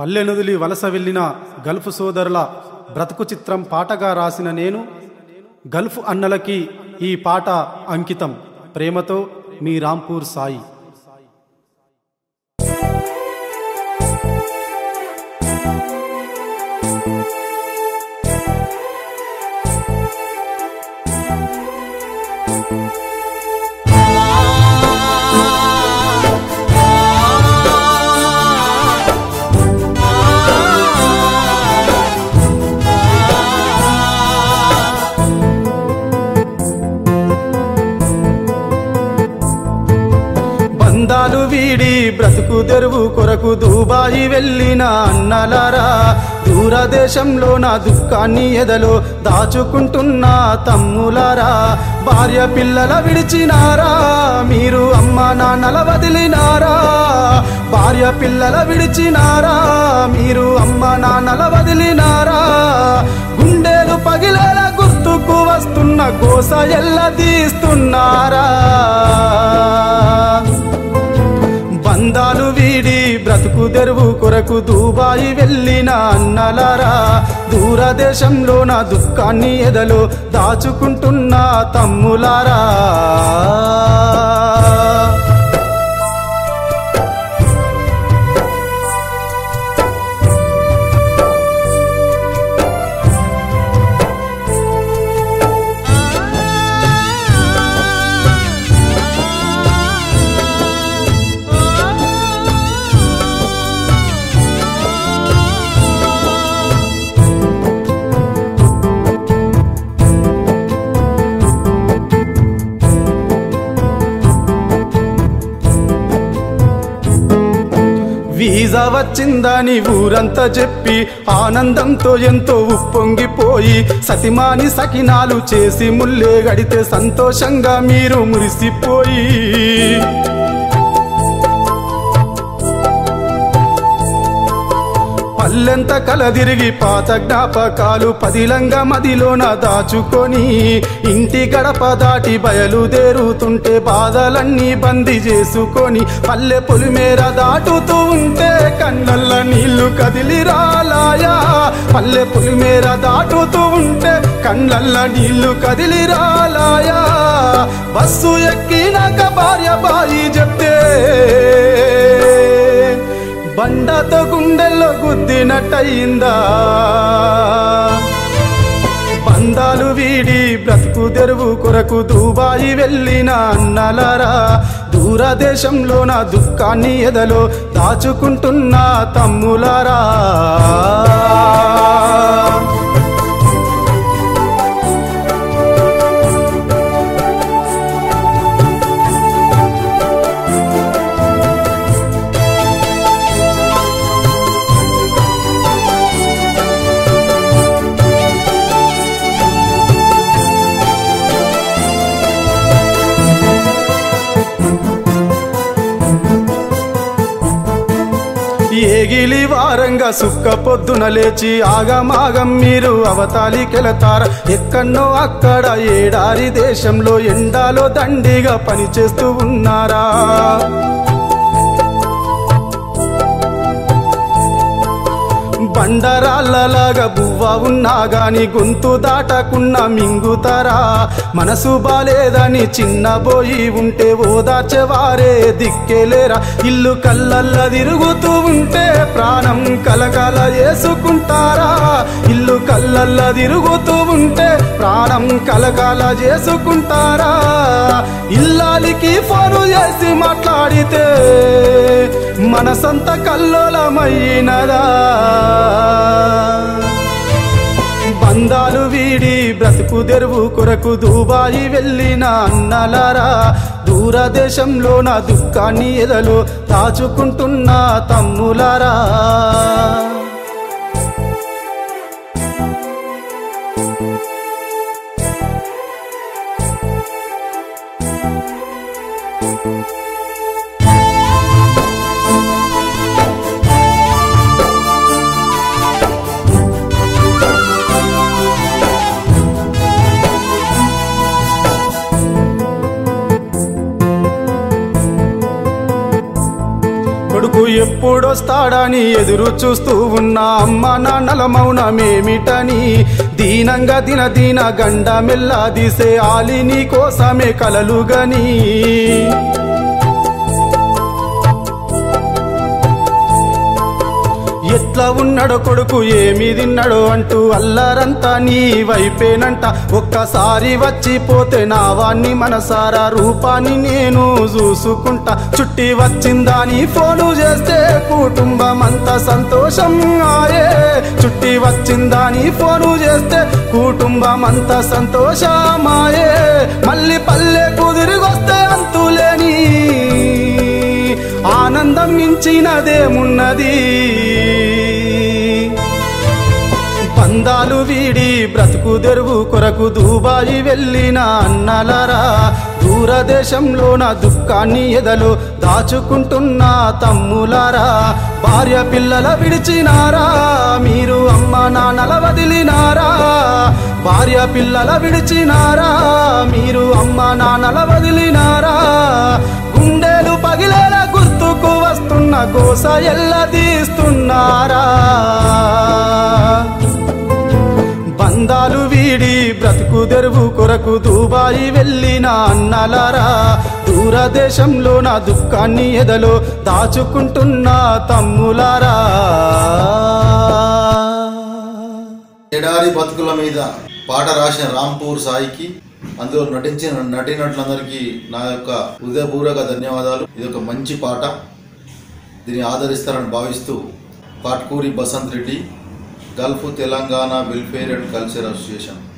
పల్లెనుదిలి వలస వెళ్ళిన గల్ఫ్ సోదరుల బ్రతుకు చిత్రం పాటగా రాసిన నేను గల్ఫ్ అన్నలకి ఈ పాట అంకితం ప్రేమతో మీ రాంపూర్ సాయి బంధాలు వీడి బ్రతుకు తెరువు కొరకు దుబాయి వెళ్ళిన అన్నలారా దూరదేశంలో నా దుఃఖాన్ని ఎదలో దాచుకుంటున్న తమ్ములారా భార్య పిల్లల విడిచినారా మీరు అమ్మ నాన్నల వదిలినారా భార్య పిల్లల విడిచినారా మీరు అమ్మ నాన్నల వదిలినారా గుండెలు పగిలేలా గుర్తుకు వస్తున్న గోస ఎల్ల తీస్తున్నారా బంధాలు వీడి బ్రతుకు తెరువు కొరకు దుబాయి వెళ్ళిన అన్నలారా దూరదేశంలో నా దుఃఖాన్ని ఎదలో దాచుకుంటున్న తమ్ములారా వీసా వచ్చిందని ఊరంతా చెప్పి ఆనందంతో ఎంతో ఉప్పొంగిపోయి సతిమాని సకినాలు చేసి ముల్లే గడితే సంతోషంగా మీరు మురిసిపోయి పల్లెంత కలదిరిగి పాత జ్ఞాపకాలు పదిలంగా మదిలోన దాచుకొని ఇంటి గడప దాటి బయలుదేరుతుంటే బాధలన్నీ బందీ చేసుకొని పల్లె పొలిమేర దాటుతూ ఉంటే కళ్ళల్ల నీళ్లు కదిలి రాలాయా పల్లె పొలిమేర దాటుతూ ఉంటే కళ్ళల్ల నీళ్లు కదిలి రాలాయా బస్సు ఎక్కినాక భార్య బాయి చెప్తే బండతో గుండెల్లో గుద్దినట్టయిందా బంధాలు వీడి బ్రతుకు తెరువు కొరకు దుబాయి వెళ్ళిన అన్నలారా దూరదేశంలో నా దుఃఖాన్ని ఎదలో దాచుకుంటున్న తమ్ములారా ఏగిలి వారంగా సుక్క పొద్దున లేచి ఆగమాగం మీరు అవతాలికెళతారా ఎక్కన్నో అక్కడ ఏడారి దేశంలో ఎండాలో దండిగా పనిచేస్తూ ఉన్నారా బండరాళ్ళలాగా బువ్వ ఉన్నా గాని గొంతు దాటకున్నా మింగుతారా మనసు బాలేదని చిన్నబోయి ఉంటే ఓదార్చేవారే దిక్కేలేరా ఇల్లు కళ్ళల్ల తిరుగుతూ ఉంటే ప్రాణం కలకల చేసుకుంటారా ఇల్లు కళ్ళల్ల తిరుగుతూ ఉంటే ప్రాణం కలకల చేసుకుంటారా ఇల్లాలికి ఫోను చేసి మాట్లాడితే మనసంత కల్లోలమైనదా బంధాలు వీడి బ్రతుకు తెరువు కొరకు దుబాయి వెళ్ళిన అన్నలారా దూరదేశంలో నా దుఃఖాన్ని ఎదలో దాచుకుంటున్న తమ్ములారా కొడుకు ఎప్పుడో ఎప్పుడొస్తాడని ఎదురు చూస్తూ ఉన్న అమ్మ నాన్నల మౌనమేమిటని దీనంగా దిన దీన గండ మెల్ల దిసే ఆలి నీ కోసమే కలలుగని ఎట్లా ఉన్నాడో కొడుకు ఏమి తిన్నాడో అంటూ అల్లారంతా నీ వైపేనంట ఒక్కసారి వచ్చిపోతే నా వాణ్ణి మనసారా రూపాన్ని నేను చూసుకుంటా చుట్టి వచ్చిందాని ఫోను చేస్తే కుటుంబం అంతా సంతోషం ఆయే చుట్టి వచ్చిందాని ఫోను చేస్తే కుటుంబం అంతా సంతోషమాయే మళ్ళీ పల్లె కుదిరిగొస్తే అంతులేని ఆనందం మించినదేమున్నది బంధాలు వీడి బ్రతుకు తెరువు కొరకు దూబాయి వెళ్ళిన అన్నలరా దూరదేశంలో నా దుఃఖాన్ని ఎదలో దాచుకుంటున్న తమ్ములారా భార్య పిల్లల విడిచినారా మీరు అమ్మ నాన్నల వదిలినారా భార్య పిల్లల విడిచినారా మీరు అమ్మ నాన్నల వదిలినారా గుండెలు పగిలేలా గుర్తుకు వస్తున్న గోస ఎల్ల తీస్తున్నారా బంధాలు వీడి బ్రతుకు తెరువు కొరకు దుబాయి వెళ్ళిన అన్నలారా దూరదేశంలో నా దుఃఖాన్ని ఎదలో దాచుకుంటున్న తమ్ములారా ఎడారి బతుకుల మీద పాట రాసిన రాంపూర్ సాయికి అందులో నటించిన నటినట్లందరికీ నా యొక్క హృదయపూర్వక ధన్యవాదాలు ఇది ఒక మంచి పాట దీన్ని ఆదరిస్తారని భావిస్తూ Patkuri Basanth Reddy gulf Telangana welfare and culture association